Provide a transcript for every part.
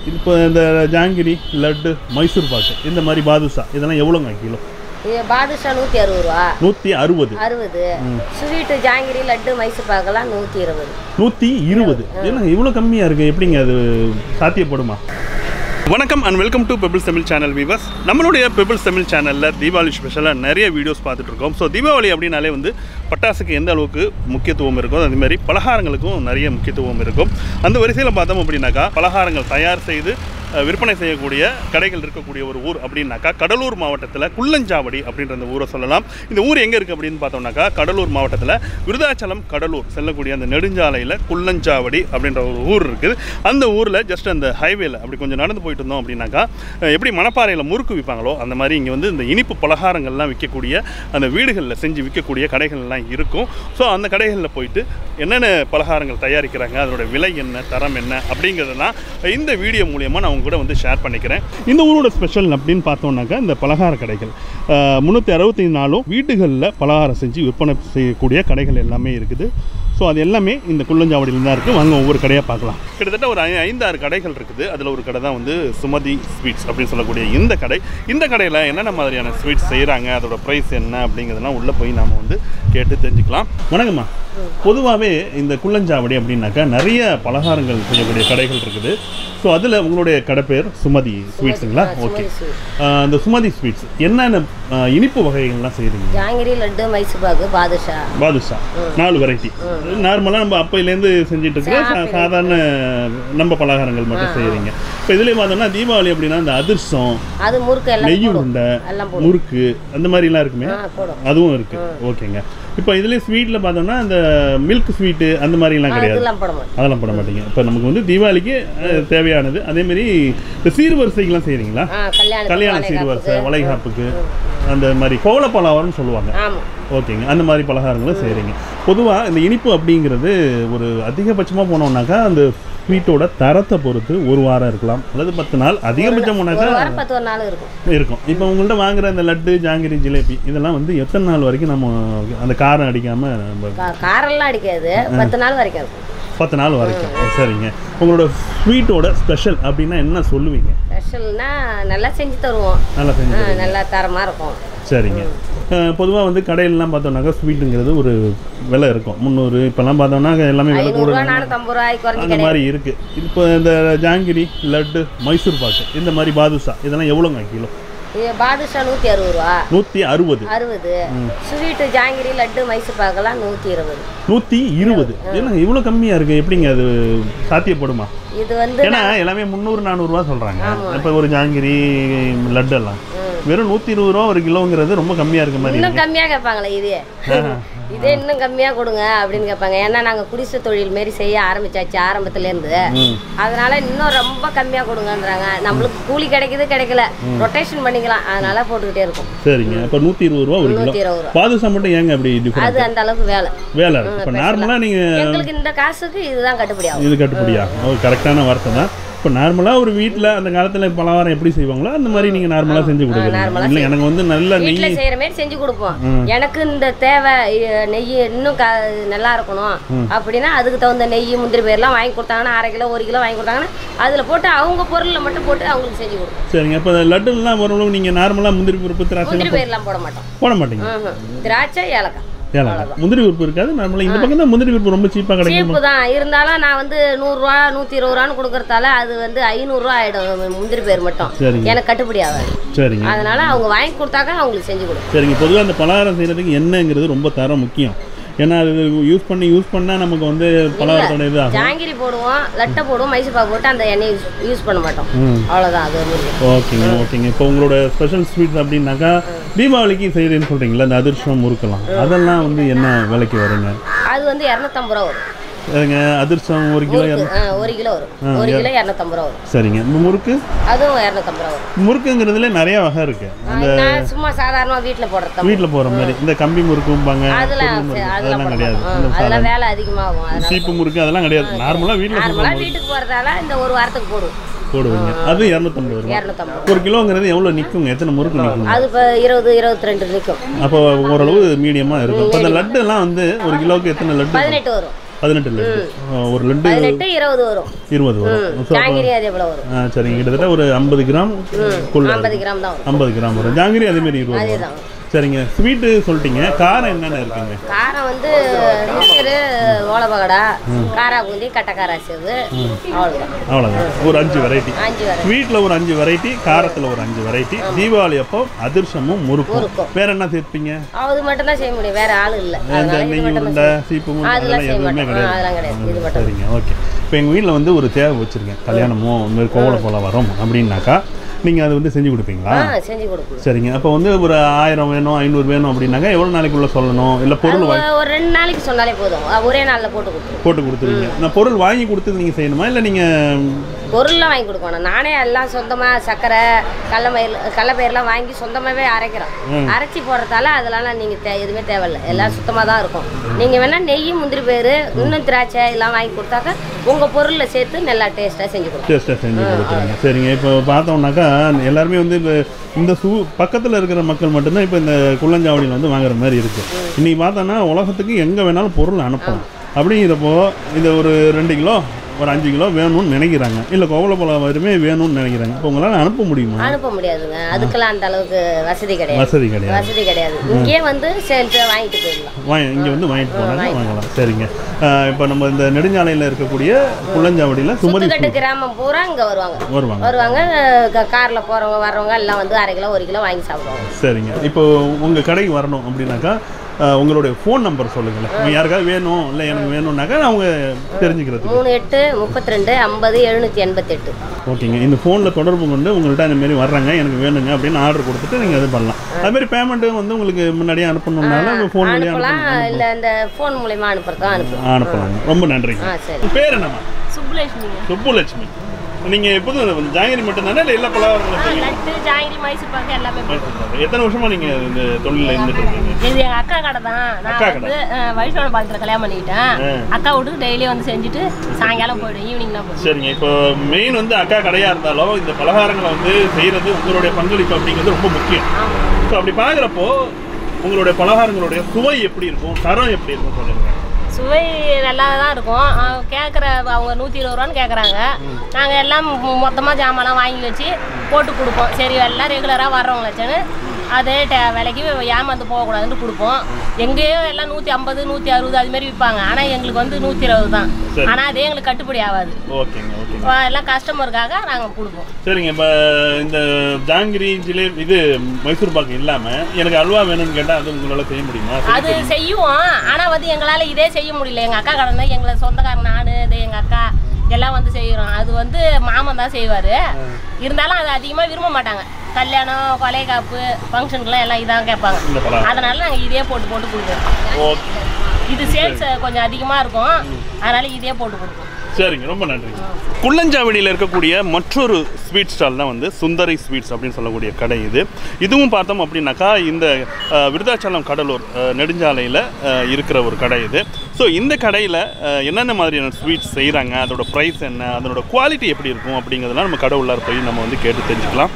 இப்போ இந்த ஜாங்கிரி லட்டு மைசூர் பாக்கு இந்த மாதிரி பாதுஷா இதெல்லாம் எவ்வளோங்க கிலோ இது பாதுஷா நூற்றி அறுபது ரூபா நூற்றி அறுபது அறுபது ஸ்வீட்டு ஜாங்கிரி லட்டு மைசூர் பாக்கெல்லாம் நூற்றி இருபது நூற்றி இருபது ஏன்னா இவ்வளோ கம்மியாக இருக்குது எப்படிங்க அது சாத்தியப்படுமா வணக்கம் and welcome to Pebbles Tamil channel viewers நம்மளுடைய பெபிள்ஸ் தமிழ் சேனலில் தீபாவளி ஸ்பெஷலாக நிறைய வீடியோஸ் பார்த்துட்டு இருக்கோம் ஸோ தீபாவளி அப்படின்னாலே வந்து பட்டாசுக்கு எந்த அளவுக்கு முக்கியத்துவம் இருக்கும் அதே மாதிரி பலகாரங்களுக்கும் நிறைய முக்கியத்துவம் இருக்கும் அந்த வரிசையில் பார்த்தோம் அப்படின்னாக்கா பலகாரங்கள் தயார் செய்து அஹ், விற்பனை செய்யக்கூடிய கடைகள் இருக்கக்கூடிய ஒரு ஊர் அப்படின்னாக்கா கடலூர் மாவட்டத்தில் குள்ளஞ்சாவடி அப்படின்ற அந்த ஊரை சொல்லலாம் இந்த ஊர் எங்கே இருக்குது அப்படின்னு பார்த்தோம்னாக்கா கடலூர் மாவட்டத்தில் விருதாச்சலம் கடலூர் செல்லக்கூடிய அந்த நெடுஞ்சாலையில் குள்ளஞ்சாவடி அப்படின்ற ஒரு ஊர் இருக்குது அந்த ஊரில் ஜஸ்ட் அந்த ஹைவேல அப்படி கொஞ்சம் நடந்து போயிட்டு இருந்தோம் அப்படின்னாக்கா அஹ், எப்படி மணப்பாறையில் முறுக்கு விற்பாங்களோ அந்த மாதிரி இங்கே வந்து இந்த இனிப்பு பலகாரங்கள்லாம் விற்கக்கூடிய அந்த வீடுகளில் செஞ்சு விற்கக்கூடிய கடைகள்லாம் இருக்கும் ஸோ அந்த கடைகளில் போயிட்டு என்னென்ன பலகாரங்கள் தயாரிக்கிறாங்க அதோட விலை என்ன தரம் என்ன அப்படிங்கிறதெல்லாம் இந்த வீடியோ மூலியமாக நான் உங்க கூட வந்து ஷேர் பண்ணிக்கிறேன் இந்த ஊரோட ஸ்பெஷல் அப்படின்னு பார்த்தோம்னாக்கா இந்த பலகார கடைகள் முந்நூற்றி அறுபத்தி நாலும் வீடுகளில் பலகாரம் செஞ்சு விற்பனை செய்யக்கூடிய கடைகள் எல்லாமே இருக்குது ஸோ அது எல்லாமே இந்த குள்ளஞ்சாவடியில் தான் இருக்குது வாங்க ஒவ்வொரு கடையாக பார்க்கலாம் கிட்டத்தட்ட ஒரு ஐ- ஐந்தாறு கடைகள் இருக்குது அதில் ஒரு கடை தான் வந்து சுமதி ஸ்வீட்ஸ் அப்படின்னு சொல்லக்கூடிய இந்த கடை இந்த கடையில் என்னென்ன மாதிரியான ஸ்வீட்ஸ் செய்கிறாங்க அதோட ப்ரைஸ் என்ன அப்படிங்கிறதெல்லாம் உள்ளே போய் நாம் வந்து கேட்டு தெரிஞ்சுக்கலாம் வணக்கம்மா பொதுவாகவே இந்த குள்ளஞ்சாவடி அப்படின்னாக்கா நிறைய பலகாரங்கள் செய்யக்கூடிய கடைகள் இருக்குது ஸோ அதில் உங்களுடைய கடை பேர் சுமதி ஸ்வீட்ஸுங்களா ஓகே அந்த சுமதி ஸ்வீட்ஸ் என்னென்ன ஆ, இனிப்பு வகைகள்லாம் செய்கிறீங்க ஜாங்கிரி லட்டு மைசூர் பாக்கு பாதுஷா பாதுஷா நாலு வெரைட்டி நார்மலாக நம்ம அப்பையிலேருந்து செஞ்சுட்டு இருக்கிற சா- சாதாரண நம்ம பலகாரங்கள் மட்டும் செய்கிறீங்க இப்போ இதுலேயே பார்த்தோம்னா தீபாவளி அப்படின்னா இந்த அதிர்சம் அது முறுக்கு எல்லாம் நெய் போடும் உருண்டை எல்லாம் போடும் முறுக்கு அந்த மாதிரிலாம் இருக்குமே ஆ போடும் அதுவும் இருக்கு ஓகேங்க இப்போ இதுலேயே ஸ்வீட்டில் பார்த்தோம்னா இந்த மில்க் ஸ்வீட்டு அந்த மாதிரிலாம் கிடையாது அதெல்லாம் போட மாட்டோம் அதெல்லாம் போட மாட்டீங்க இப்போ நமக்கு வந்து தீபாவளிக்கு அஹ், தேவையானது அதே மாதிரி இந்த சீர்வரிசைக்கெல்லாம் செய்கிறீங்களா ஆ கல்யாணம் கல்யாண சீர்வரிசை வளைகாப்புக்கு அந்த மாதிரி கோல பலகாரம்னு சொல்லுவாங்க ஆமாம் ஓகேங்க அந்த மாதிரி பலகாரங்களும் செய்கிறீங்க பொதுவாக இந்த இனிப்பு அப்படிங்கிறது ஒரு அதிகபட்சமாக போனோம்னாக்கா அந்த ஸ்வீட்டோட தரத்தை பொறுத்து ஒரு வாரம் இருக்கலாம் அல்லது பத்து நாள் அதிகபட்சம் போனாக்கா ஒரு வாரம் பத்து ஒரு நாள் இருக்கும் இருக்கும் இப்போ உங்கள்ட்ட வாங்குற இந்த லட்டு ஜாங்கிரி ஜிலேபி இதெல்லாம் வந்து எத்தனை நாள் வரைக்கும் நம்ம அந்த காரம் அடிக்காமல் நம்ம கா- காரெல்லாம் அடிக்காது பத்து நாள் வரைக்கும் இருக்கும் பத்து நாள் வரைக்கும் சரிங்க உங்களோட ஸ்வீட்டோட ஸ்பெஷல் அப்படின்னா என்ன சொல்லுவீங்க ஸ்பெஷல்னா நல்லா செஞ்சு தருவோம் நல்லா செஞ்சு ஆ, நல்லா தரமாக இருக்கும் சரிங்க பொதுவாக வந்து கடையிலலாம் பார்த்தோம்னாக்கா ஸ்வீட்டுங்கிறது ஒரு விலை இருக்கும் முந்நூறு இப்போல்லாம் பார்த்தோம்னா எல்லாமே விலை கூட ஐநூறுரூவா நானூற்றம்பது ரூபாய் குறைஞ்சி அந்த மாதிரி இருக்குது இப்போ இந்த ஜாங்கிரி லட்டு மைசூர் பாக்கு இந்த மாதிரி பாதுஷா இதெல்லாம் எவ்வளோங்க கிலோ இது பாதுஷா நூற்றி அறுபது ரூபா நூற்றி அறுபது அறுபது ஸ்வீட்டு ஜாங்கிரி லட்டு மைசூர் பாக்கெல்லாம் நூற்றி இருபது நூற்றி இருபது ஏன்னா இவ்வளோ கம்மியாக இருக்குது எப்படிங்க அது சாத்தியப்படுமா இது வந்து ஏன்னா எல்லாமே முந்நூறு நானூறுரூவா சொல்கிறாங்க இப்போ ஒரு ஜாங்கிரி லட்டு எல்லாம் வெறும் நூற்றி இருபது ரூபா ஒரு கிலோங்கிறது ரொம்ப கம்மியாக இருக்க மாதிரி இன்னும் கம்மியாக கேட்பாங்களே இதே இதே இன்னும் கம்மியாக கொடுங்க அப்படின்னு கேட்பாங்க ஏன்னா நாங்கள் குடிசை தொழில் மாரி செய்ய ஆரம்பிச்சாச்சு ஆரம்பத்துலேருந்து ம் அதனால இன்னும் ரொம்ப கம்மியாக கொடுங்கன்றாங்க நம்மளுக்கு கூலி கிடைக்குது கிடைக்கல ரொட்டேஷன் பண்ணிக்கலாம் அதனால போட்டுக்கிட்டே இருக்கும் சரிங்க இப்போ நூற்றி இருபது ரூபா ஒரு கிலோ நூற்றி இருபது ரூபா பாதுஷா மட்டும் ஏங்க அப்படி டிஃப்ரெண்ட் அது அந்த அளவுக்கு வேலை வேலை இருக்கு இப்போ நார்மலாக நீங்கள் எங்களுக்கு இந்த காசுக்கு இதுதான் கட்டுப்படி ஆகும் இது கட்டுப்படியா ஓ கரெக்டான வார்த்தை தான் இப்போ நார்மலாக ஒரு வீட்டில் அந்த காலத்தில் பலகாரம் எப்படி செய்வாங்களோ அந்த மாதிரி நீங்கள் நார்மலாக செஞ்சு கொடுக்குறீங்க நார்மலா இல்லை எனக்கு வந்து நல்ல நெய் வீட்டில் செய்கிற மாதிரி செஞ்சு கொடுப்போம் எனக்கு இந்த தேவை இ- நெய் இன்னும் க நல்லா இருக்கணும் அப்படின்னா அதுக்கு தகுந்த நெய் முந்திரி பேர்லாம் வாங்கி கொடுத்தாங்கன்னா அரை கிலோ ஒரு கிலோ வாங்கி கொடுத்தாங்கன்னா அதில் போட்டு அவங்க பொருளில் மட்டும் போட்டு அவங்களுக்கு செஞ்சு கொடுப்போம் சரிங்க இப்போ லட்டுலாம் ஓரளவு நீங்கள் நார்மலாக முந்திரி பருப்பு திராட்சை முந்திரி பேர்லாம் போட மாட்டோம் போட மாட்டீங்க ம்ஹும். திராட்சை ஏலக்காய் ஏழாங்க முந்திரி பருப்பு இருக்காது நார்மலாக இந்த பக்கம் தான் முந்திரி பருப்பு ரொம்ப சீப்பாக கிடைக்கும் சீப்பு தான் இருந்தாலும் நான் வந்து நூறுரூவா நூற்றி இருபது ரூபான்னு கொடுக்கறதால அது வந்து ஐநூறுரூவா ஆகிடும் முந்திரி பேர் மட்டும் சரிங்க எனக்கு கட்டுப்படி ஆகாது சரிங்க அதனால அவங்க வாங்கி கொடுத்தாக்க அவங்களுக்கு செஞ்சு கொடுப்போம் சரிங்க பொதுவாக அந்த பலகாரம் செய்கிறதுக்கு எண்ணெய்ங்கிறது ரொம்ப தரம் முக்கியம் ஏன்னா அது யூஸ் பண்ணி யூஸ் பண்ணால் நமக்கு வந்து பலகாரத்தோட இது ஆகும் ஜாங்கிரி போடுவோம் லட்டை போடுவோம் மைசூர் பாக்கு போட்டு அந்த எண்ணெயை யூஸ் யூஸ் பண்ண மாட்டோம் ம் அவ்வளோதான் அது முடியும் ஓகேங்க ஓகேங்க இப்போ உங்களோட ஸ்பெஷல் ஸ்வீட்ஸ் அப்படின்னாக்கா தீபாவளிக்கு செய்கிறேன்னு சொல்கிறீங்களா அந்த அதிர்ஷ்டம் முறுக்கலாம் அதெல்லாம் வந்து என்ன விலைக்கு வருங்க அது வந்து இரநூத்தம்பது ரூபா வரும் அதுங்க அதிர்ஷ்டம் ஒரு கிலோ இரநூ- ஆ, ஒரு கிலோ வரும் ஒரு கிலோ இரநூத்தம்பது ரூபா வரும் சரிங்க இந்த முறுக்கு அதுவும் இரநூத்தம்பது ரூபா வரும் முறுக்குங்கிறதுல நிறைய வகை இருக்கு ஆ, நான் சும்மா சாதாரணமாக வீட்டில் போடுறது வீட்டில் போகிற மாதிரி இந்த கம்பி முறுக்கும்பாங்க அதெல்லாம் பொருள் முறுக்கு, அதெல்லாம் அதெல்லாம் போட கிடையாது மாட்டோம். இந்த ஆ, அதெல்லாம் வேலை அதிகமாகும் அதனால சீப்பு முறுக்கு அதெல்லாம் கிடையாது நார்மலாக வீட்டில் நார்மலாக வீட்டுக்கு போகிறதால இந்த ஒரு வாரத்துக்கு போடுவோம் போடுவீங்க அது இரநூத்தம்பது ரூபா இரநூத்தம்பது ஒரு கிலோங்கிறது எவ்வளோ நிற்குங்க எத்தனை முறுக்கு நிற்குங்க அது இப்போ இருபது இருபத்தி ரெண்டு நிற்கும் அப்போ ஓரளவு மீடியமாக இருக்கும் இப்போ இந்த லட்டு எல்லாம் வந்து ஒரு கிலோவுக்கு எத்தனை லட்டு பதினெட்டு வரும் பதினெட்டு லட்டு ஆ, ஒரு லட்டு பதினெட்டு இருபது வரும் இருபது வரும் ஸோ ஜாங்கிரி அதே போல வரும் ஆ சரிங்க கிட்டத்தட்ட ஒரு ஐம்பது கிராம் குள்ள ஐம்பது கிராம் தான் வரும் ஐம்பது கிராம் வரும் ஜாங்கிரி அதே மாதிரி இருபது வரும் அதேதான் சரிங்க ஸ்வீட்டு சொல்லிட்டீங்க காரம் என்னென்ன இருக்குங்க காரம் வந்து மிச்சரு ஓலப்பகடா காரா பூந்தி கட்டக்காரா சேவு அவ்வளோதான் அவ்வளோதான் ஒரு அஞ்சு வெரைட்டி அஞ்சு வரை ஸ்வீட்டில் ஒரு அஞ்சு வெரைட்டி காரத்தில் ஒரு அஞ்சு வெரைட்டி தீபாவளி அப்போ அதிர்ஷமும் முறுக்கும் முறுக்கும். வேற என்ன சேர்ப்பீங்க அது மட்டும் தான் செய்ய முடியும் வேற ஆள் இல்லை இந்த அதனால இது நெய் மட்டும் உருண்டை சீப்பு முறுக்கு அதெல்லாம் அதெல்லாம் செய்ய எதுவுமே மாட்டோம். கிடையாது ஆ, அதெல்லாம் கிடையாது. இது மட்டும். சரிங்க ஓகே இப்போ எங்கள் வீட்டில் வந்து ஒரு தேவை வச்சுருக்கேன் கல்யாணமோ இந்த மாதிரி கோவலை போல வரும் அப்படின்னாக்கா நீங்கள் அதை வந்து செஞ்சு கொடுப்பீங்களா ஆ செஞ்சு கொடுக்கணும் சரிங்க அப்போ வந்து ஒரு ஆயிரம் வேணும் ஐநூறு வேணும் அப்படின்னாக்கா எவ்வளோ நாளைக்குள்ள சொல்லணும் இல்லை பொருள் வாங்கி அது ஒரு ரெண்டு நாளைக்கு சொன்னாலே போதும் அஹ் ஒரே நாளில் போட்டு கொடுத்துருவோம் போட்டு கொடுத்துருவீங்க நான் பொருள் வாங்கி கொடுத்து நீங்கள் செய்யணுமா இல்லை நீங்கள் பொருள்லாம் வாங்கி கொடுக்கணும் நானே எல்லாம் சொந்தமாக சர்க்கரை கடலமயில் கடலப்பயிரெலாம் வாங்கி சொந்தமாகவே அரைக்கிறோம் அரைச்சி போடுறதால அதெல்லாம் நீங்கள் தே எதுவுமே தேவையில்லை எல்லாம் சுத்தமாக தான் இருக்கும் நீங்கள் வேணால் நெய் முந்திரி பயிறு இன்னும் திராட்சை எல்லாம் வாங்கி கொடுத்தாக்க உங்கள் பொருளில் சேர்த்து நல்லா டேஸ்ட்டாக செஞ்சு கொடுக்கும் டேஸ்ட்டாக செஞ்சு கொடுத்துருங்க சரிங்க இப்போ பார்த்தோம்னாக்கா எல்லாருமே வந்து இப்போ இந்த சூ பக்கத்தில் இருக்கிற மக்கள் மட்டும்தான் இப்போ இந்த குள்ளஞ்சாவடியில் வந்து வாங்குற மாதிரி இருக்குது இன்றைக்கி பார்த்தோன்னா உலகத்துக்கு எங்கே வேணாலும் பொருள் அனுப்பலாம் அப்படிங்கிறப்போ இந்த ஒரு ரெண்டு கிலோ ஒரு அஞ்சு கிலோ வேணும்னு நினைக்கிறாங்க இல்லை கோவலப்பழம் வறுமே வேணும்னு நினைக்கிறாங்க இப்போ உங்களால் அனுப்ப முடியுமா அனுப்ப முடியாதுங்க அதுக்கெல்லாம் அந்த அளவுக்கு வசதி கிடையாது வசதி கிடையாது வசதி கிடையாது இங்கேயே வந்து சேல்ஸ் வாங்கிட்டு போயிடலாம் வாங்கி இங்கே வந்து வாங்கிட்டு போனாங்க வாங்கலாம் சரிங்க ஆஹ் இப்போ நம்ம இந்த நெடுஞ்சாலையில் இருக்கக்கூடிய குள்ளஞ்சாவடியில் சுமதி சுத்துக்கட்டு கிராமம் பூரா இங்கே வருவாங்க வருவாங்க வருவாங்க க- கார்ல போறவங்க வர்றவங்க எல்லாம் வந்து அரை கிலோ ஒரு கிலோ வாங்கி சாப்பிடுவாங்க சரிங்க இப்போ உங்கள் கடைக்கு வரணும் அப்படின்னாக்கா ஆஹ் உங்களுடைய ஃபோன் நம்பர் சொல்லுங்களேன் உங்க யாருக்காவது வேணும் இல்லை எனக்கு வேணும்னாக்கா அவங்க தெரிஞ்சுக்கிறதுக்கு மூணு எட்டு முப்பத்தி ரெண்டு ஐம்பது எழுநூத்தி எண்பத்தெட்டு ஓகேங்க இந்த ஃபோனில் தொடர்பு கொண்டு உங்கள்கிட்ட இந்த மாதிரி வர்றாங்க எனக்கு வேணுங்க அப்படின்னு ஆர்டர் கொடுத்துட்டு நீங்கள் இது பண்ணலாம் அது மாதிரி பேமெண்ட்டு வந்து உங்களுக்கு முன்னாடியே அனுப்பணும்னால உங்கள் ஃபோன் வழியாக அனுப்பலாம் அனுப்பணும் இல்ல இந்த ஃபோன் மூலயமா அனுப்புறதும் அனுப்பலாம் அனுப்பலாங்க ரொம்ப நன்றிங்க ஆ சரி உங்க பேர் என்னம்மா சுப்புலட்சுமிங்க சுப்புலட்சுமி நீங்கள் எப்போதும் ஜாங்கிரி மட்டும் தானே இல்லை எல்லா பலகாரங்களும் ஆ செய்வீங்களா? லட்டு ஜாங்கிரி மைசூர் பாக்கு எல்லாமே போடுவோம். எத்தனை வருஷமா நீங்கள் இந்த தொழிலில் இருந்துட்டு இருக்கீங்க இது எங்க அக்கா கடை தான் நான் அக்கா வந்து வைஷ்ணவ பாலத்தில் கல்யாணம் பண்ணிக்கிட்டேன் அக்கா வீட்டுக்கு டெய்லி வந்து செஞ்சுட்டு சாயங்காலம் போயிடும் ஈவினிங் தான் போயிடும் சரிங்க இப்போ மெயின் வந்து அக்கா கடையாக இருந்தாலும் இந்த பலகாரங்களை வந்து செய்கிறது உங்களுடைய பங்களிப்பு அப்படிங்கிறது ரொம்ப முக்கியம் ஸோ அப்படி பார்க்குறப்போ உங்களுடைய பலகாரங்களுடைய சுவை எப்படி இருக்கும் தரம் எப்படி இருக்கும் சொல்லுங்க சுவை நல்லா தான் இருக்கும் கேட்குற அவங்க நூற்றி இருபது ரூபான்னு கேட்குறாங்க நாங்கள் எல்லாம் மொத்தமாக ஜாமான்லாம் வாங்கி வச்சு போட்டு கொடுப்போம் சரி எல்லாம் ரெகுலராக வர்றவங்களாச்சுன்னு அதே டே விலைக்கு ஏமாந்து போகக்கூடாதுன்னு கொடுப்போம் எங்கேயோ எல்லாம் நூற்றி ஐம்பது நூற்றி அறுபது அது மாதிரி விற்பாங்க ஆனால் எங்களுக்கு வந்து நூற்றி இருபது தான் சரி. ஆனால் அதே எங்களுக்கு கட்டுப்படி ஆகாது ஓகேங்க ஓகேங்க வா- எல்லாம் கஸ்டமருக்காக நாங்கள் கொடுப்போம் சரிங்க இப்போ இந்த ஜாங்கிரி ஜிலேபி இது மைசூர் பாக்கு இல்லாமல் எனக்கு அல்வா வேணும்னு கேட்டால் அது உங்களால் செய்ய முடியுமா அது செய்வோம் ஆனால் வந்து எங்களால் இதே செய்ய முடியல எங்கள் அக்கா கடை தான் எங்களை சொந்தக்காரன் நான் இது எங்கள் அக்கா எல்லாம் வந்து செய்கிறோம் அது வந்து மாமன் தான் செய்வார் இருந்தாலும் அது அதிகமாக விரும்ப மாட்டாங்க கல்யாணம் கொலைகாப்பு ஃபங்க்ஷனுக்குலாம் எல்லாம் இதான் கேட்பாங்க இந்த பலகாரம் அதனால நாங்கள் இதே போட்டு போட்டு கொடுக்குறோம் ஓகே இது சேல்ஸ் கொஞ்சம் அதிகமாக இருக்கும் அதனால இதே போட்டு கொடுப்போம் சரிங்க ரொம்ப நன்றிங்க குள்ளஞ்சாவடியில் இருக்கக்கூடிய மற்றொரு ஸ்வீட் ஸ்டால் தான் வந்து சுந்தரி ஸ்வீட்ஸ் அப்படின்னு சொல்லக்கூடிய கடை இது இதுவும் பார்த்தோம் அப்படின்னாக்கா இந்த அஹ், விருதாச்சலம் கடலூர் அஹ், நெடுஞ்சாலையில் அஹ், இருக்கிற ஒரு கடை இது ஸோ இந்த கடையில் அஹ், என்னென்ன மாதிரியான ஸ்வீட்ஸ் செய்கிறாங்க அதோட ப்ரைஸ் என்ன அதனோட குவாலிட்டி எப்படி இருக்கும் அப்படிங்கிறதெல்லாம் நம்ம கடை உள்ளார போய் நம்ம வந்து கேட்டு தெரிஞ்சுக்கலாம்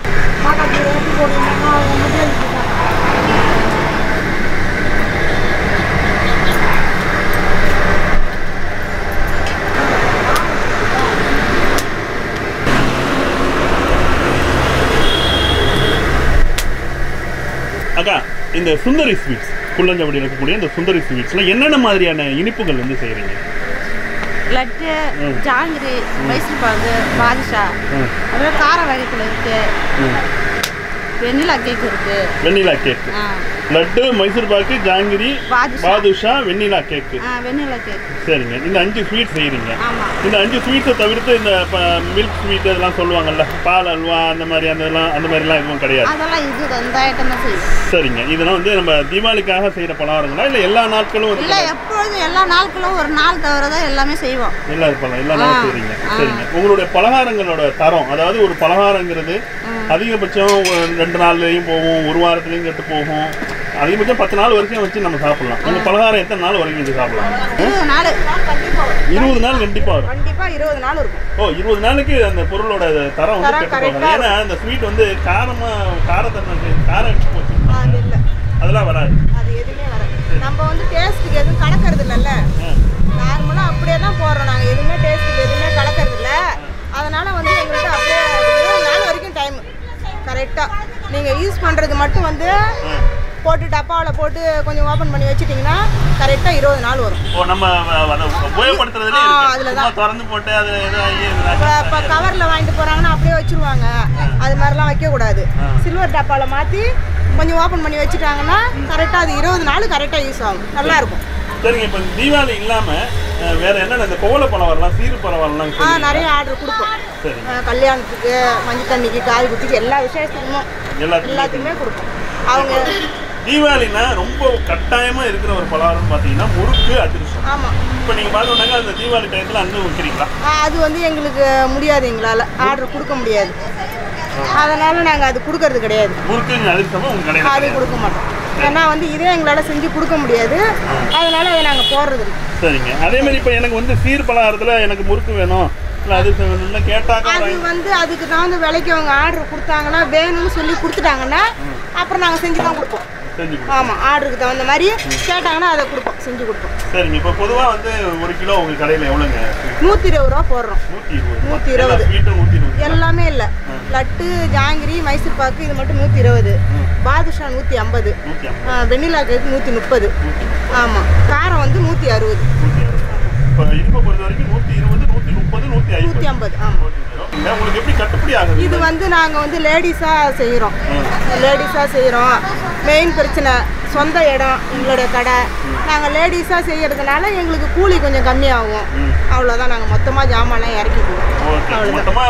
அக்கா இந்த சுந்தரி ஸ்வீட்ஸ் குள்ளஞ்சாவடியில் இருக்கக்கூடிய இந்த சுந்தரி ஸ்வீட்ஸில் என்னென்ன மாதிரியான இனிப்புகள் வந்து செய்கிறீங்க லட்டு ஜாங்கிரி மைசூர் பாகு பாதுஷா அப்புறம் கார வகைகள் இருக்கு வெண்ணிலா கேக் இருக்கு வெண்ணிலா கேக்கு ஆ, லட்டு மைசூர் பாக்கு ஜாங்கிரி பாதுஷா பாதுஷா வெண்ணிலா கேக்கு ஆ, வெண்ணிலா கேக் சரிங்க இந்த அஞ்சு ஸ்வீட் செய்கிறீங்க ஆமா இந்த அஞ்சு ஸ்வீட்ஸை தவிர்த்து இந்த மில்க் ஸ்வீட் இதெல்லாம் சொல்லுவாங்கல்ல பால் அல்வா அந்த மாதிரி அதெல்லாம் அந்த மாதிரிலாம் எதுவும் கிடையாது அதெல்லாம் இது இந்த ஐட்டம் தான் செய்யும் சரிங்க இதெல்லாம் வந்து நம்ம தீபாவளிக்காக செய்கிற பலகாரங்களா இல்லை எல்லா நாட்களும் வந்து இல்லை எப்பொழுதும் எல்லா நாட்களும் ஒரு நாள் தவிர தான் எல்லாமே செய்வோம் எல்லா பழம் எல்லா நாளும் ஆ, செய்கிறீங்க ஆ. சரிங்க உங்களுடைய பலகாரங்களோட தரம் அதாவது ஒரு பலகாரங்கிறது அதிகபட்சம் ஒரு ரெண்டு நாள்லயும் போகும் ஒரு வாரத்துலயும் கெட்டு போகும் அதிகபட்சம் பத்து நாள் வரைக்கும் வச்சு நம்ம சாப்பிடலாம் உங்க பலகாரம் எத்தனை நாள் வரைக்கும் வச்சு சாப்பிடலாம் இருபது நாள் இருபது நாள் கண்டிப்பா வரும் கண்டிப்பா இருபது நாள் இருக்கும் ஓ இருபது நாளைக்கு அந்த பொருளோட தரம் வந்து தரம் கெட்டு correct போகாது ஆ ஏன்னா அந்த ஸ்வீட் வந்து காரமா காரத்தன்மை காரம் எடுத்து போச்சு அது இல்லை அதெல்லாம் வராது அது எதுவுமே வராது நம்ம வந்து டேஸ்ட்டுக்கு எதுவும் கலக்கிறது இல்லைல்ல ஆ. நார்மலாக அப்படியே தான் போடுறோம் நாங்கள் எதுவுமே டேஸ்ட்டுக்கு எதுவுமே கலக்கிறது இல்ல அதனால வந்து எங்கள்கிட்ட அப்படியே இருபது நாள் வரைக்கும் டைம் கரெக்டாக நீங்கள் யூஸ் பண்ணுறது மட்டும் வந்து போட்டு டப்பாவில் போட்டு கொஞ்சம் ஓப்பன் பண்ணி வச்சிட்டிங்கன்னா கரெக்டாக இருபது நாள் வரும் ஓ நம்ம அஹ், அதை உபயோகப்படுத்துறதுலே ஆ, இருக்கு அதுல சும்மா திறந்து போட்டு அது ஏதாவது இப்போ இப்போ கவரில் வாங்கிட்டு போகிறாங்கன்னா அப்படியே வச்சுருவாங்க அது மாதிரிலாம் வைக்கக்கூடாது சில்வர் டப்பாவில் மாற்றி கொஞ்சம் ஓப்பன் பண்ணி வச்சுட்டாங்கன்னா கரெக்டாக அது இருபது நாள் கரெக்டாக யூஸ் ஆகும் நல்லாயிருக்கும் சரிங்க இப்போ தீபாவளி இல்லாம அஹ், வேற என்னென்ன இந்த கோவல பழம் வரலாம் சீரு பழம் வரலாம் ஆ நிறைய ஆர்டர் கொடுப்போம் சரி ஆ, கல்யாணத்துக்கு மஞ்சள் தண்ணிக்கு காது குத்திக்கு எல்லா விசேஷத்துக்குமே எல்லாத்துக்கும் எல்லாத்துக்குமே கொடுப்போம் அவங்க தீபாவளினா ரொம்ப கட்டாயமா இருக்கிற ஒரு பலகாரம் பார்த்தீங்கன்னா முறுக்கு அதிர்ஷ்டம் ஆமாம் இப்போ நீங்க பார்த்தோம்னாங்க அந்த தீபாவளி டயத்துல அன்னு வைக்கிறீங்களா அது வந்து எங்களுக்கு முடியாது எங்களால் ஆர்டர் கொடுக்க முடியாது அதனால் நாங்கள் அது கொடுக்கறது கிடையாது முறுக்கு அதிர்ஷ்டமா உங்க கடையில் அது கொடுக்க மாட்டோம் ஏன்னா வந்து இதே எங்களால் செஞ்சு கொடுக்க முடியாது அதனால அதை நாங்கள் போடுறது இல்லை சரிங்க அதே மாதிரி இப்போ எனக்கு வந்து சீர் பலகாரத்துல எனக்கு முறுக்கு வேணும் இல்லை அதிர்ஷ்டம் வேணும்னு கேட்டாக்கா அது வந்து அதுக்கு தகுந்த விலைக்கு அவங்க ஆர்டர் கொடுத்தாங்கன்னா வேணும்னு சொல்லி கொடுத்துட்டாங்கன்னா அப்புறம் நாங்கள் செஞ்சு தான் கொடுப்போம் செஞ்சு கொடுங்க ஆமாம் ஆர்டருக்கு தகுந்த மாதிரி கேட்டாங்கன்னா அதை கொடுப்போம் செஞ்சு கொடுப்போம் சரிங்க இப்போ பொதுவா வந்து ஒரு கிலோ உங்க கடையில் எவ்வளோங்க நூற்றி இருபது ரூபா போடுறோம் நூற்றி இருபது நூற்றி இருபது. ஸ்வீட்டும் நூற்றி இருபது எல்லாமே இல்லை லட்டு ஜாங்கிரி மைசூர் பாக்கு இது மட்டும் நூற்றி இருபது பாதுஷா நூற்றி ஐம்பது நூற்றி ஐம்பது வெண்ணிலா கேக் நூற்றி முப்பது ஆமாம் காரம் வந்து நூற்றி அறுபது நூற்றி அறுபது இப்போ இனிப்பை பொறுத்த வரைக்கும் நூற்றி இருபது நூற்றி முப்பது நூற்றி ஐம்பது நூற்றி ஐம்பது ஆமாம் ஓகேங்க. உங்களுக்கு எப்படி கட்டுப்படி ஆகுது இது வந்து நாங்கள் வந்து லேடிஸாக செய்கிறோம் லேடிஸாக செய்கிறோம் மெயின் பிரச்சனை சொந்த இடம் எங்களுடைய கடை நாங்கள் லேடிஸாக செய்கிறதுனால எங்களுக்கு கூலி கொஞ்சம் கம்மியாகும் அவ்வளோதான் நாங்கள் மொத்தமாக ஜாமான்லாம் இறக்கிக்குவோம் ஓகே மொத்தமா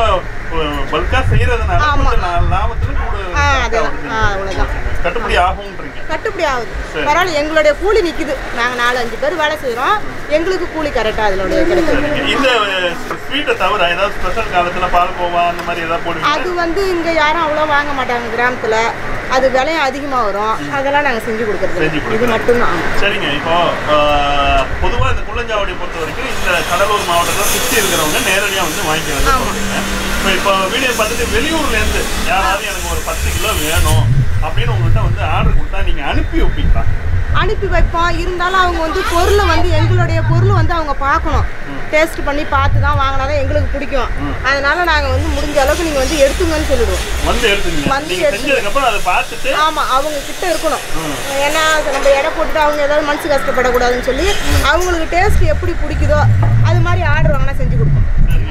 பல்கா செய்யறதுனால ஆமா. கொஞ்சம் லா- லாபத்துல கூட ஆ அதெல்லாம் ஆ அவ்வளோதான் கட்டுப்படி ஆகும்ன்றீங்க கட்டுப்படி ஆகுது சரி. பரவாயில்ல எங்களுடைய கூலி நிற்குது நாங்கள் நாலு அஞ்சு பேர் வேலை செய்கிறோம் எங்களுக்கு கூலி கரெக்டாக அதனுடைய கிடைக்குது சரிங்க. இந்த ஸ்வீட்டை தவிர ஏதாவது ஸ்பெஷல் காலத்துல பால் கோவா அந்த மாதிரி ஏதாவது போடுவீங்க அது வந்து இங்கே யாரும் அவ்வளோ வாங்க மாட்டாங்க கிராமத்தில் அது விலையும் அதிகமாக வரும் அதெல்லாம் நாங்கள் செஞ்சு கொடுக்குறது செஞ்சு இது கொடுக்குறது. மட்டும்தான் சரிங்க இப்போ ஆஹ், பொதுவா இந்த குள்ளஞ்சாவடியை பொறுத்த வரைக்கும் இந்த கடலூர் மாவட்டத்தில் சுற்றி இருக்கிறவங்க நேரடியா வந்து வாங்கிக்கிறது சொல்றீங்க. இப்போ இப்போ வீடியோ பார்த்துட்டு வெளியூர்ல இருந்து யாராவது எனக்கு ஒரு பத்து கிலோ வேணும் அப்படின்னு உங்கள்கிட்ட வந்து ஆர்டர் கொடுத்தா நீங்க அனுப்பி வைப்பீங்களா அனுப்பி வைப்போம் இருந்தாலும் அவங்க வந்து பொருளை வந்து எங்களுடைய பொருள் வந்து அவங்க பார்க்கணும் டேஸ்ட் பண்ணி பார்த்து தான் வாங்கினா தான் எங்களுக்கு பிடிக்கும் அதனால நாங்கள் வந்து முடிஞ்ச அளவுக்கு நீங்கள் வந்து எடுத்துங்கன்னு சொல்லிடுவோம் வந்து எடுத்துக்கங்க வந்து நீங்க எடுத்து- செஞ்சதுக்கு அப்புறம் அதை பார்த்துட்டு ஆமாம் அவங்க கிட்ட இருக்கணும் ஏன்னா அது நம்ம எடை போட்டுட்டு அவங்க ஏதாவது மனசு கஷ்டப்படக்கூடாதுன்னு சொல்லி அவங்களுக்கு டேஸ்ட் எப்படி பிடிக்குதோ அது மாதிரி ஆர்டர் வாங்கினா செஞ்சு கொடுப்போம்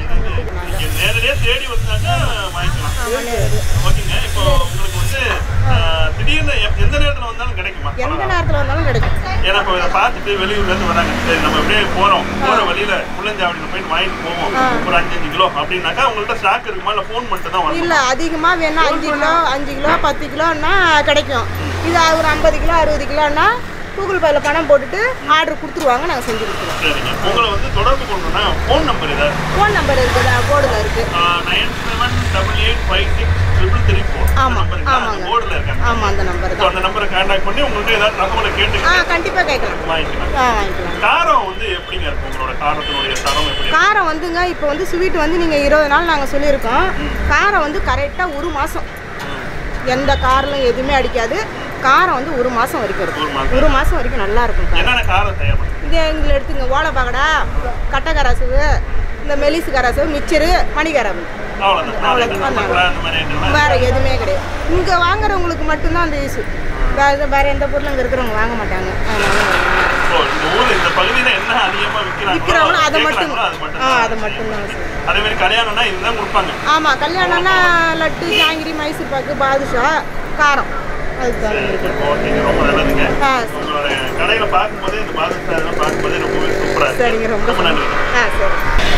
நீங்க நேரடியா தேடி வந்தாங்க வாங்கிக்கலாம் ஓகேங்க இப்போ உங்களுக்கு வந்து ஆஹ், திடீர்னு எப்- எந்த நேரத்துல வந்தாலும் கிடைக்குமா எந்த நேரத்தில் வந்தாலும் கிடைக்கும் ஏன்னா இப்போ இதை பார்த்துட்டு வெளியூர்ல இருந்து வராங்க சரி நம்ம அப்படியே போறோம் போற வழியில புள்ளஞ்சாவடியில் போயிட்டு வாங்கிட்டு போவோம் ஒரு அஞ்சு அஞ்சு கிலோ அப்படின்னாக்கா உங்கள்ட்ட ஸ்டாக் இருக்குமா இல்லை ஃபோன் பண்ணிட்டு தான் வரணும் இல்லை அதிகமாக வேணா அஞ்சு கிலோ அஞ்சு கிலோ பத்து கிலோன்னா கிடைக்கும் இது ஒரு ஐம்பது கிலோ அறுபது கிலோன்னா கூகுள் பேல பணம் போட்டுட்டு ஆர்டர் கொடுத்துருவாங்க நாங்கள் செஞ்சு கொடுத்துருவோம் சரிங்க உங்களை வந்து தொடர்பு கொண்டோம்னா ஃபோன் நம்பர் ஏதாவது ஃபோன் நம்பர் இருக்குது போர்டில் இருக்குது nine seven double eight five six triple three four ஆமா, ஆமாங்க. போர்டில் இருக்காங்க ஆமாம் அந்த நம்பர் ஸோ தான் அந்த நம்பரை கான்டாக்ட் பண்ணி உங்கள்கிட்ட ஏதாவது தகவலை ஆ கேட்டு கண்டிப்பாக கேட்கலாம் வாங்கிக்கலாம் ஆ வாங்கிக்கலாம் காரம் வந்து எப்படிங்க இருக்கும் உங்களோட காரத்தினுடைய தரம் எப்படி காரம் வந்துங்க இப்போ வந்து ஸ்வீட் வந்து நீங்கள் இருபது நாள் நாங்கள் சொல்லியிருக்கோம் காரம் வந்து கரெக்டாக ஒரு மாதம் எந்த காரிலும் எதுவுமே அடிக்காது காரம் வந்து ஒரு மாதம் வரைக்கும் ஒரு இருக்கும் மாசம். ஒரு மாதம் வரைக்கும் நல்லா இருக்கும் காரம் என்னென்ன காரம் தயார் பண்ணுங்க இங்கே எங்களை எடுத்துங்க ஓலை பகடா கட்டை கராசு இந்த மெலிசு கராசு மிச்சரு மணிகரம் அவ்வளோதான் அவ்வளவுதான். அந்த மாதிரி ஐட்டம்லாம் வேற எதுவுமே கிடையாது இங்கே வாங்குறவங்களுக்கு மட்டும்தான் அந்த யூஸ் வேற வேற எந்த பொருளும் இங்கே இருக்கிறவங்க வாங்க மாட்டாங்க அதனால ஓ, இந்த ஊர்ல இந்த பகுதியில என்ன அதிகமா விக்கிறாங்களோ விற்கிறவங்களும் அதை கேட்கறாங்களோ மட்டும் அது மட்டும் ஆ தான். அதை மட்டும்தான் use. அதே மாதிரி கல்யாணம்னா இதுதான் கொடுப்பாங்க ஆமாம் கல்யாணம்னா லட்டு ஜாங்கிரி மைசூர் பாக்கு பாதுஷா காரம் அதுதான் சரி, ஓகேங்க ரொம்ப நல்லதுங்க ஆ உங்களோட கடையில பார்க்கும்போது இந்த பாதுஷா இதெல்லாம் பார்க்கும்போது ரொம்பவே சூப்பரா இருக்கு சரிங்க ரொம்ப ரொம்ப நன்றி ஆ சரி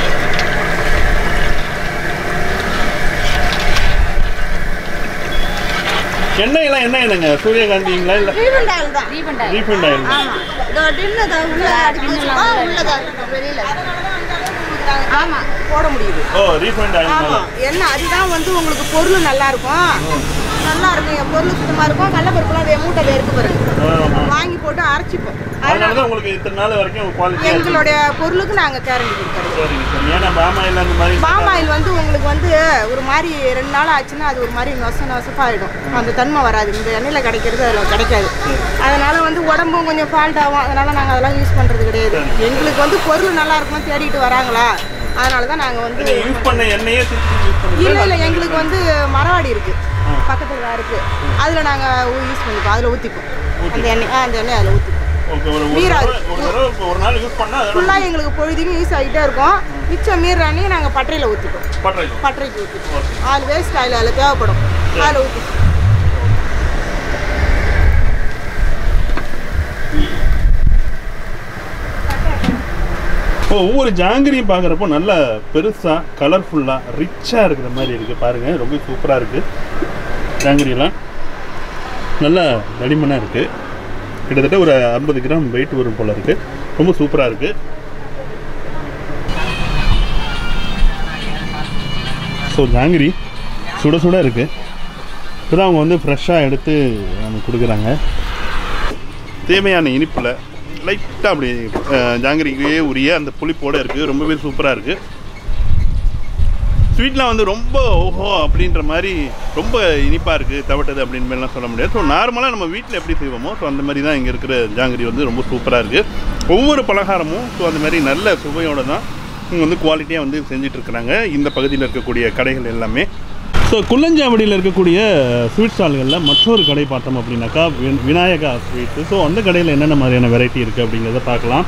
எண்ணெய் எல்லாம் என்ன எண்ணெய்ங்க சூரியகாந்திங்களா இல்ல ரீஃபண்ட் ஆயில் தான் ரீஃபண்ட் ஆயில் ஆமாம் இதோ டின்னு தான் உள்ள அடிக்கி வச்சுக்கோ உள்ளதா இருக்கும் வெளியில் ஆமாம் போட முடியுது ஓ ரீஃபண்ட் ஆயில் ஆமாம் என்ன அதுதான் வந்து உங்களுக்கு பொருள் நல்லா இருக்கும் நல்லா இருக்கும் என் பொருள் சுத்தமாக இருக்கும் கடலப்பருப்புலாம் வே மூட்டை வேர்க்கு பாருங்க வாங்கி போட்டு அரைச்சிப்போம் அதனால தான் உங்களுக்கு இத்தனை நாள் வரைக்கும் குவாலிட்டி எங்களுடைய பொருளுக்கு நாங்கள் கேரண்டி கொடுக்குறோம் சரிங்க சரி ஏன்னா பாமாயில் அந்த மாதிரி பாம் ஆயில் வந்து உங்களுக்கு வந்து ஒரு மாதிரி ரெண்டு நாள் ஆச்சுன்னா அது ஒரு மாதிரி நொச நொசப்பாயிடும் அந்த தன்மை வராது இந்த எண்ணெயில் கிடைக்கிறது அதில் கிடைக்காது அதனால வந்து உடம்பும் கொஞ்சம் ஃபால்ட் ஆகும் அதனால நாங்கள் அதெல்லாம் யூஸ் பண்ணுறது கிடையாது எங்களுக்கு வந்து பொருள் நல்லா இருக்குமா தேடிட்டு வராங்களா அதனால தான் நாங்கள் வந்து நீங்கள் யூஸ் பண்ண எண்ணெயே திருப்பி யூஸ் பண்ணுங்க இல்லை இல்லை எங்களுக்கு வந்து மரவாடி இருக்கு பக்கத்தில் தான் இருக்கு அதில் நாங்கள் யூஸ் பண்ணிப்போம் அதில் ஊற்றிப்போம் அந்த எண்ணெய் ஆ, அந்த எண்ணெய் அதில் ஊற்றிப்போம் ஓகே ஒரு ஒரு மீறாது. தடவை ஒரு தடவை இப்போ ஒரு நாள் யூஸ் பண்ணால் அதோட ஃபுல்லாக எங்களுக்கு பொழுதுக்கும் யூஸ் ஆகிட்டே இருக்கும் மிச்சம் மீற அன்னைக்கு நாங்கள் பட்டறையில் ஊற்றிப்போம் பட்டுறோம் பட்டறைக்கு ஊற்றிப்போம் அது வேஸ்ட் ஆயில் அதில் தேவைப்படும் அதில் ஊற்றிப்போம் இப்போ ஒவ்வொரு ஜாங்கிரியும் பார்க்குறப்போ நல்ல பெருசாக கலர்ஃபுல்லாக ரிச்சாக இருக்கிற மாதிரி இருக்குது பாருங்கள் ரொம்ப சூப்பராக இருக்குது ஜாங்கிரியெல்லாம் நல்லா தடிமனாக இருக்குது கிட்டத்தட்ட ஒரு ஐம்பது கிராம் வெயிட் வரும் போல இருக்குது ரொம்ப சூப்பராக இருக்குது ஸோ ஜாங்கிரி சுட சுட இருக்குது இப்போதான் அவங்க வந்து ஃப்ரெஷ்ஷாக எடுத்து நமக்கு கொடுக்குறாங்க தேவையான இனிப்பில் லைட்டாக அப்படி அஹ், ஜாங்கிரிக்கே உரிய அந்த புளிப்போடு இருக்குது ரொம்பவே சூப்பராக இருக்குது ஸ்வீட்லாம் வந்து ரொம்ப ஓஹோ அப்படின்ற மாதிரி ரொம்ப இனிப்பாக இருக்குது தவட்டது அப்படின்னு மாதிரிலாம் சொல்ல முடியாது ஸோ நார்மலாக நம்ம வீட்டில் எப்படி செய்வோமோ ஸோ அந்த மாதிரி தான் இங்கே இருக்கிற ஜாங்கிரி வந்து ரொம்ப சூப்பராக இருக்குது ஒவ்வொரு பலகாரமும் ஸோ அந்த மாதிரி நல்ல சுவையோடு தான் இங்கே வந்து குவாலிட்டியாக வந்து செஞ்சுட்டு இருக்கிறாங்க இந்த பகுதியில் இருக்கக்கூடிய கடைகள் எல்லாமே ஸோ குள்ளஞ்சாவடியில் இருக்கக்கூடிய ஸ்வீட் ஸ்டால்களில் மற்றொரு கடை பார்த்தோம் அப்படின்னாக்கா வி- விநாயகா ஸ்வீட்ஸு ஸோ அந்த கடையில் என்னென்ன மாதிரியான வெரைட்டி இருக்குது அப்படிங்கிறத பார்க்கலாம்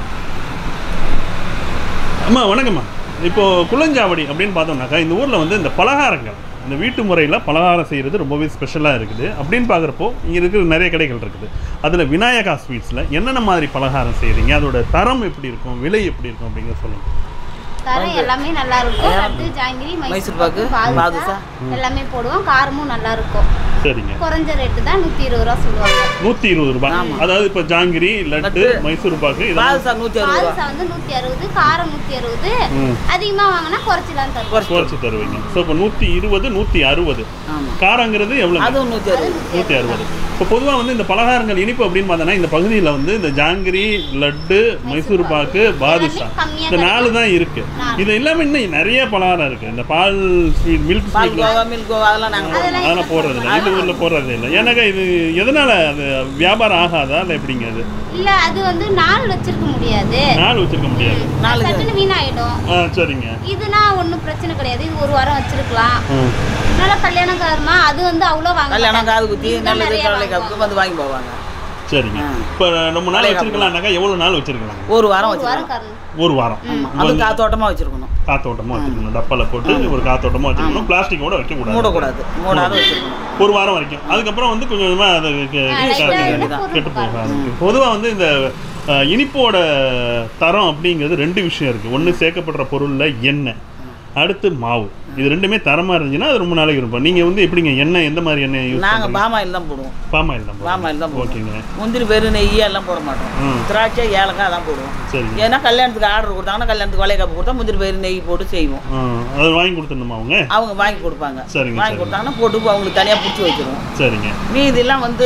அம்மா வணக்கம்மா இப்போது குள்ளஞ்சாவடி அப்படின்னு பார்த்தோம்னாக்கா இந்த ஊரில் வந்து இந்த பலகாரங்கள் இந்த வீட்டு முறையில் பலகாரம் செய்கிறது ரொம்பவே ஸ்பெஷலாக இருக்குது அப்படின்னு பார்க்குறப்போ இங்கே இருக்கிற நிறைய கடைகள் இருக்குது அதில் விநாயகா ஸ்வீட்ஸில் என்னென்ன மாதிரி பலகாரம் செய்கிறீங்க அதோட தரம் எப்படி இருக்கும் விலை எப்படி இருக்கும் அப்படிங்கிறத சொல்லுங்கள் தரம் எல்லாமே நல்லா இருக்கும் லட்டு ஜாங்கிரி மைசூர் பாக்கு பாதுஷா எல்லாமே போடுவோம் காரமும் நல்லா இருக்கும் சரிங்க குறைஞ்ச ரேட்டு தான் நூற்றி இருபது ரூபா சொல்லுவாங்க நூற்றி இருபது ரூபாய் அதாவது இப்போ ஜாங்கிரி லட்டு மைசூர் பாக்கு இதெல்லாம் பாதுஷா நூற்றி அறுபது ரூபா பாதுஷா வந்து நூற்றி அறுபது காரம் நூற்றி அறுபது ம். அதிகமாக வாங்கினா குறைச்சிலாம் தருவோம் குறைச்சி தருவீங்க ஸோ இப்போ நூற்றி இருபது நூற்றி அறுபது ஆமாம் காரங்கிறது எவ்வளோ அதுவும் நூற்றி அறுபது நூற்றி அறுபது இப்போ பொதுவாக வந்து இந்த பலகாரங்கள் இனிப்பு அப்படின்னு பார்த்தோன்னா இந்த பகுதியில் வந்து இந்த ஜாங்கிரி லட்டு மைசூர் பாக்கு பாதுஷா கம்மியா இந்த நாலு தான் இருக்கு இது இல்லாமல் இன்னும் நிறைய பலகாரம் இருக்கு இந்த பால் ஸ்வீட் மில்க் பால் ஸ்வீட் கோவா மில்க் கோவா அதெல்லாம் நாங்கள் போடுவோம் அதெல்லாம் போடுறது இல்லை இது ஊரில் போடுறது இல்லை ஏன்னாக்கா இது எதனால அது வியாபாரம் ஆகாதா இல்லை எப்படிங்க அது இல்லை அது வந்து நாள் வச்சிருக்க முடியாது நாள் வச்சிருக்க முடியாது நாலு சட்டுன்னு வீணாயிடும் ஆ சரிங்க இதுனா ஒன்றும் பிரச்சனை கிடையாது இது ஒரு வாரம் வச்சிருக்கலாம் ம் நல்லா கல்யாணம் காரமா அது வந்து அவ்வளோ வாங்க கல்யாணம் காது குத்தி இதுதான் நல்லது நிறைய கடலை வாங்குவாங்க. காப்பு வந்து வாங்கி போவாங்க சரிங்க ஆ. இப்போ ரொம்ப நாள் வச்சிருக்கலாம்னாக்கா எவ்வளோ நாள் வச்சிருக்கலாம் ஒரு வாரம் ஒரு வாரம் வச்சுருக்கோம் காரணம் ஒரு வாரம் அது காத்தோட்டமாக வச்சுருக்கணும் காத்தோட்டமாக வச்சுக்கணும் டப்பால போட்டு ஒரு காத்தோட்டமாக வச்சுக்கணும் பிளாஸ்டிக்கோட வைக்கக்கூடாது மூடக்கூடாது மூடாத வச்சுருக்கணும் ஒரு வாரம் வரைக்கும் அதுக்கப்புறம் வந்து கொஞ்சம் கொஞ்சமாக அது கெ- கெட்டு கெட்டு போக ஆரம்பிக்கும் பொதுவாக வந்து இந்த அஹ், இனிப்போட தரம் அப்படிங்கிறது ரெண்டு விஷயம் இருக்குது ஒன்று சேர்க்கப்படுற பொருளில் எண்ணெய் அடுத்து மாவு இது ரெண்டுமே தரமாக இருந்துச்சுன்னா அது ரொம்ப நாளைக்கு இருக்கும் நீங்கள் வந்து எப்படிங்க எண்ணெய் எந்த மாதிரி எண்ணெய் யூஸ் நாங்கள் பண்ணுறீங்க பாமாயில் தான் போடுவோம் பாமாயில் தான் பாமாயில் தான் போடுவோம் ஓகேங்க முந்திரி பெரு நெய் எல்லாம் போட மாட்டோம் ம். திராட்சை ஏலக்காய் தான் போடுவோம் சரிங்க ஏன்னா கல்யாணத்துக்கு ஆர்டர் கொடுத்தாங்கன்னா கல்யாணத்துக்கு வளைய காப்பு கொடுத்தா முந்திரி பயிறு நெய் போட்டு செய்வோம் ஆ, அது வாங்கி கொடுத்துருந்தோமா அவங்க அவங்க வாங்கி கொடுப்பாங்க சரிங்க, வாங்கி சரிங்க. கொடுத்தாங்கன்னா போட்டு அவங்களுக்கு தனியாக பிடிச்சி வச்சிருவோம் சரிங்க மீதிலாம் வந்து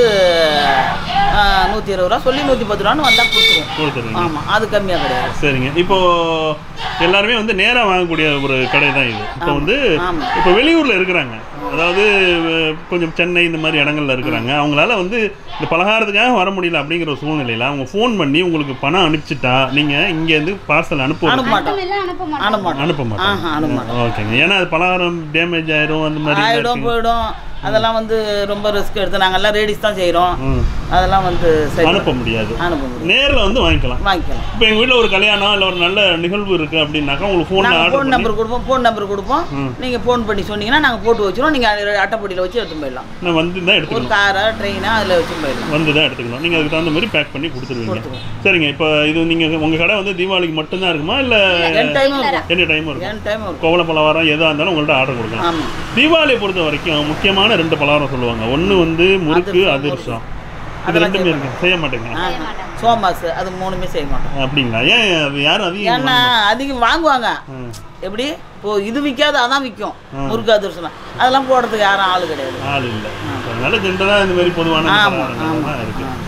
நூற்றி இருபது ரூபா சொல்லி நூற்றி பத்து ரூபான்னு வந்தால் கொடுத்துருவோம் கொடுத்துருங்க ஆமாம் அது கம்மியாக கிடையாது சரிங்க இப்போ எல்லாருமே வந்து நேரா வாங்கக்கூடிய ஒரு கடை தான் இது இப்போ வந்து ஆமா. இப்போ வெளியூர்ல இருக்கிறாங்க அதாவது அஹ், கொஞ்சம் சென்னை இந்த மாதிரி இடங்கள்ல இருக்கிறாங்க அவங்களால வந்து இந்த பலகாரத்துக்காக வர முடியல அப்படிங்கிற ஒரு சூழ்நிலையில அவங்க ஃபோன் பண்ணி உங்களுக்கு பணம் அனுப்பிச்சிட்டா நீங்க இங்க இருந்து பார்சல் அனுப்ப அனுப்ப மாட்டோம் எல்லாம் அனுப்ப மாட்டோம் அனுப்ப மாட்டோம் அனுப்ப ஆஹா, அனுப்ப மாட்டாங்க ஓகேங்க ஏன்னா அது பலகாரம் டேமேஜ் ஆயிரும் அந்த மாதிரி ஆயிடும் இருக்கு. போயிடும் அதெல்லாம் வந்து ரொம்ப ரிஸ்க் எடுத்து நாங்கெல்லாம் லேடிஸ் தான் செய்கிறோம் ம். அதெல்லாம் வந்து சரி அனுப்ப முடியாது அனுப்ப முடியும் நேர்ல வந்து வாங்கிக்கலாம் வாங்கிக்கலாம் இப்போ எங்க வீட்ல ஒரு கல்யாணம் இல்ல ஒரு நல்ல நிகழ்வு இருக்கு அப்படின்னாக்கா உங்களுக்கு ஃபோன்ல நாங்கள் ஆர்டர் ஃபோன் பண்ணி நம்பர் கொடுப்போம் ஃபோன் நம்பர் கொடுப்போம் நீங்கள் ஃபோன் பண்ணி சொன்னீங்கன்னா நாங்கள் போட்டு வச்சிருவோம் நீங்கள் அட்டைப்பொடியில் வச்சு எடுத்து போயிடலாம் நான் வந்து தான் ஒரு எடுத்துக்கணும் காரா ட்ரெயினா அதில் வச்சு போயிடலாம் வந்து தான் எடுத்துக்கணும் நீங்கள் அதுக்கு தகுந்த மாதிரி பேக் பண்ணி கொடுத்துருவீங்க கொடுத்துருவோம். சரிங்க இப்போ இது நீங்கள் உங்கள் கடை வந்து தீபாவளிக்கு மட்டும்தான் இருக்குமா இல்லை என் டைமும் இருக்கும் என்ன டைமும் இருக்கும் என் டைமும் இருக்கும் கோவல பலகாரம் எதாக இருந்தாலும் உங்கள்ட்ட ஆர்டர் கொடுக்கலாம் ஆமாம் தீபாவளியை பொறுத்த வரைக்கும் முக்கியமான ரெண்டு பலகாரம் சொல்லுவாங்க ஒன்று வந்து முறுக்கு அதிரசம், அதிர்ஷ்டம் இது அதெல்லாம் ரெண்டுமே இருக்கு செய்ய மாட்டேங்க ஆ சோமாஸ் அது மூணுமே செய்ய மாட்டோம் அப்படிங்களா ஏன் அது யாரும் அதிகம் ஏன்னா அதிகம் வாங்குவாங்க ம். எப்படி இப்போ இது விற்காது அதான் விற்கும் முறுக்கு அதிர்ஷ்டம் அதெல்லாம் போடுறதுக்கு யாரும் ஆள் கிடையாது ஆள் இல்லை அதனால ஜென்ரலாக இந்த மாதிரி பொதுவான ஆமா, பலகாரங்கள் ஆமா, தான் இருக்கு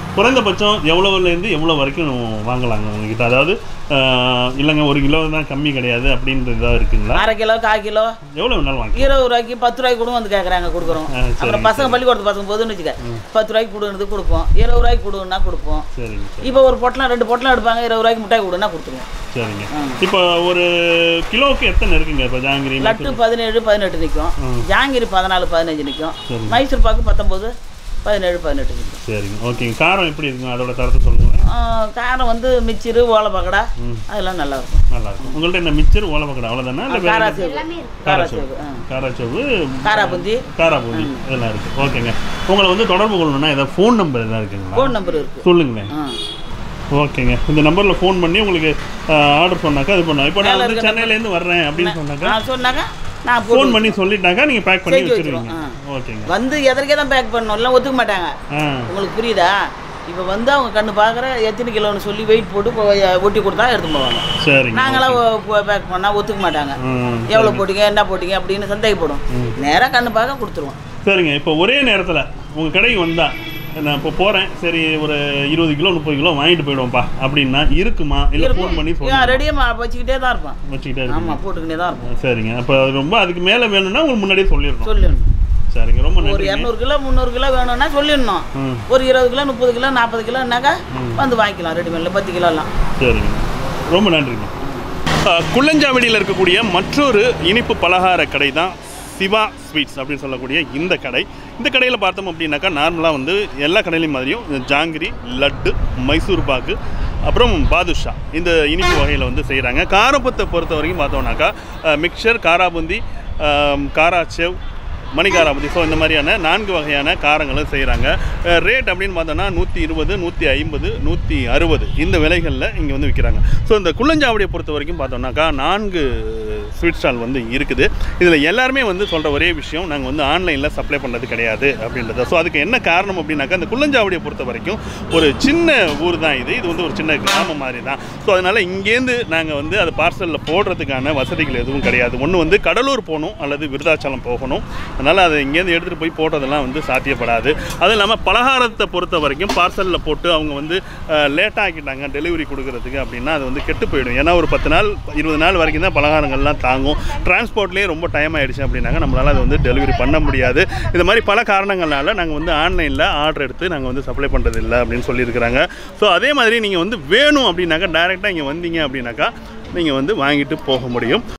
குறைந்தபட்சம் எவ்வளோலேருந்து எவ்வளோ வரைக்கும் வாங்கலாங்க உங்ககிட்ட அதாவது ஆஹ், இல்லைங்க ஒரு கிலோ தான் கம்மி கிடையாது அப்படின்றது ஏதாவது இருக்குங்களா அரை கிலோ கால் கிலோ எவ்வளோ வேணாலும் வாங்கி இருபது ரூபாய்க்கு பத்து ரூபாய்க்கு கூட வந்து கேட்குறாங்க கொடுக்குறோம் ஆ, சரிங்க, அப்புறம் பசங்க பள்ளிக்கூடத்து பசங்க போதுன்னு வச்சுக்க பத்து ரூபாய்க்கு கொடுக்குறது கொடுப்போம் இருபது ரூபாய்க்கு கொடுன்னா கொடுப்போம் சரிங்க சரி இப்போ ஒரு பொட்டலம் ரெண்டு பொட்டலம் எடுப்பாங்க இருபது ரூபாய்க்கு மிட்டாய் கொடுன்னா கொடுத்துருவோம் சரிங்க இப்போ ஒரு கிலோவுக்கு எத்தனை இருக்குங்க இப்போ ஜாங்கிரி லட்டு பதினேழு பதினெட்டு நிற்கும் ம். ஜாங்கிரி பதினாலு பதினஞ்சு நிற்கும் சரி. மைசூர் பாக்கு பத்தொம்போது பதினேழு பதினெட்டு நிற்கும் சரிங்க ஓகேங்க காரம் எப்படி இருக்குங்க அதோட தரத்தை சொல்லுங்கள் காரம் வந்து மிச்சிறு ஓலை பக்கடா அதெல்லாம் நல்லா இருக்கும் நல்லா இருக்கும் உங்கள்ட்ட என்ன மிச்சர் ஓலப்பக்கடை அவ்வளோதானே இல்லை வேற காரா எதுவும்? சேவு எல்லாமே இருக்கு காரா காராச்சோவு சேவு ஆ. காராச்சோவு காராபுந்தி காராபூந்தி இதெல்லாம் இருக்கு ஓகேங்க உங்களை வந்து தொடர்பு கொள்ளணும்னா ஏதாவது ஃபோன் நம்பர் எதாவது இருக்குங்களா ஃபோன் நம்பர் இருக்கு சொல்லுங்களேன் ஆ ஓகேங்க இந்த நம்பரில் ஃபோன் பண்ணி உங்களுக்கு ஆர்டர் சொன்னாக்கா அது பண்ணுவோம் இப்போ நான் மேல வந்து இருக்க சென்னையிலேருந்து வர்றேன் அப்படின்னு சொன்னாக்கா நான் சொன்னாக்கா நான் ஃபோன் போன் பண்ணி சொல்லிட்டாக்கா நீங்கள் பேக் பண்ணி செஞ்சு வச்சிருவீங்க வச்சிருவோம், ஓகேங்க வந்து எதற்கே தான் பேக் பண்ணணும் எல்லாம் ஒத்துக்க மாட்டாங்க ஆ உங்களுக்கு புரியுதா இப்போ வந்து அவங்க கண்ணு பார்க்குற எத்தனை கிலோன்னு சொல்லி வெயிட் போட்டு கொ- ஒட்டி கொடுத்தா எடுத்து போவாங்க சரிங்க நாங்களாம் பேக் பண்ணால் ஒத்துக்க மாட்டாங்க ம், எவ்வளோ போட்டீங்க என்ன போட்டீங்க அப்படின்னு சந்தேகப்படும் நேராக கண்ணு பார்க்க கொடுத்துருவோம் சரிங்க இப்போ ஒரே நேரத்தில் உங்கள் கடைக்கு வந்தா நான் இப்போ போகிறேன் சரி ஒரு இருபது கிலோ முப்பது கிலோ வாங்கிட்டு போயிடுவோம்ப்பா அப்படின்னா இருக்குமா இல்லை ஃபோன் பண்ணி சொல்லுங்க ரெடியாக வச்சுக்கிட்டே தான் இருப்பான் வச்சுக்கிட்டே இருக்கீங்க ஆமாம் போட்டுக்கிட்டே தான் இருப்போம் சரிங்க அப்போ அது ரொம்ப அதுக்கு மேலே வேணும்னா உங்களுக்கு முன்னாடியே சொல்லிடணும் சொல்லிடணும் சரிங்க ரொம்ப ஒரு நன்றி இரநூறு கிலோ முந்நூறு கிலோ வேணும்னா சொல்லிடணும் ம் ஒரு இருபது கிலோ முப்பது கிலோ நாற்பது கிலோனாக்கா வந்து வாங்கிக்கலாம் ரெடிமேடில் பத்து கிலோலாம் சரிங்க ரொம்ப நன்றிங்க அஹ், குள்ளஞ்சாவடியில் இருக்கக்கூடிய மற்றொரு இனிப்பு பலகார கடை தான் சிவா ஸ்வீட்ஸ் அப்படின்னு சொல்லக்கூடிய இந்த கடை இந்த கடையில் பார்த்தோம் அப்படின்னாக்கா நார்மலாக வந்து எல்லா கடையிலையும் மாதிரியும் இந்த ஜாங்கிரி லட்டு மைசூர் பாக்கு அப்புறம் பாதுஷா இந்த இனிப்பு வகையில் வந்து செய்கிறாங்க காரப்பத்தை பொறுத்த வரைக்கும் பார்த்தோம்னாக்கா அஹ், மிக்சர் காராபுந்தி அஹ், காராச்சேவ் மணிகாராபதி ஸோ இந்த மாதிரியான நான்கு வகையான காரங்களும் செய்கிறாங்க ரேட் அப்படின்னு பார்த்தோன்னா நூற்றி இருபது நூற்றி ஐம்பது நூற்றி அறுபது இந்த விலைகளில் இங்கே வந்து விற்கிறாங்க ஸோ இந்த குள்ளஞ்சாவடியை பொறுத்த வரைக்கும் பார்த்தோம்னாக்கா நான்கு ஸ்வீட் ஸ்டால் வந்து இருக்குது இதில் எல்லாருமே வந்து சொல்கிற ஒரே விஷயம் நாங்கள் வந்து ஆன்லைனில் சப்ளை பண்ணுறது கிடையாது அப்படின்றத ஸோ அதுக்கு என்ன காரணம் அப்படின்னாக்கா இந்த குள்ளஞ்சாவடியை பொறுத்த வரைக்கும் ஒரு சின்ன ஊர் தான் இது இது வந்து ஒரு சின்ன கிராமம் மாதிரி தான் ஸோ அதனால் இங்கேருந்து நாங்கள் வந்து அது பார்சலில் போடுறதுக்கான வசதிகள் எதுவும் கிடையாது ஒன்று வந்து கடலூர் போகணும் அல்லது விருதாச்சலம் போகணும் அதனால் அதை இங்கேருந்து எடுத்துகிட்டு போய் போடுறதெல்லாம் வந்து சாத்தியப்படாது அதுவும் இல்லாமல் பலகாரத்தை பொறுத்த வரைக்கும் பார்சலில் போட்டு அவங்க வந்து லேட் ஆக்கிட்டாங்க டெலிவரி கொடுக்கறதுக்கு அப்படின்னா அது வந்து கெட்டு போயிடும் ஏன்னா ஒரு பத்து நாள் இருபது நாள் வரைக்கும் தான் பலகாரங்கள்லாம் தாங்கும் டிரான்ஸ்போர்ட்லேயே ரொம்ப டைம் ஆயிடுச்சு அப்படின்னாங்க நம்மளால் அதை வந்து டெலிவரி பண்ண முடியாது இந்த மாதிரி பல காரணங்களால நாங்கள் வந்து ஆன்லைனில் ஆர்டர் எடுத்து நாங்கள் வந்து சப்ளை பண்ணுறது இல்லை அப்படின்னு சொல்லியிருக்கிறாங்க ஸோ அதே மாதிரி நீங்கள் வந்து வேணும் அப்படின்னாக்கா டைரெக்டாக இங்கே வந்தீங்க அப்படின்னாக்கா நீங்கள் வந்து வாங்கிட்டு போக முடியும்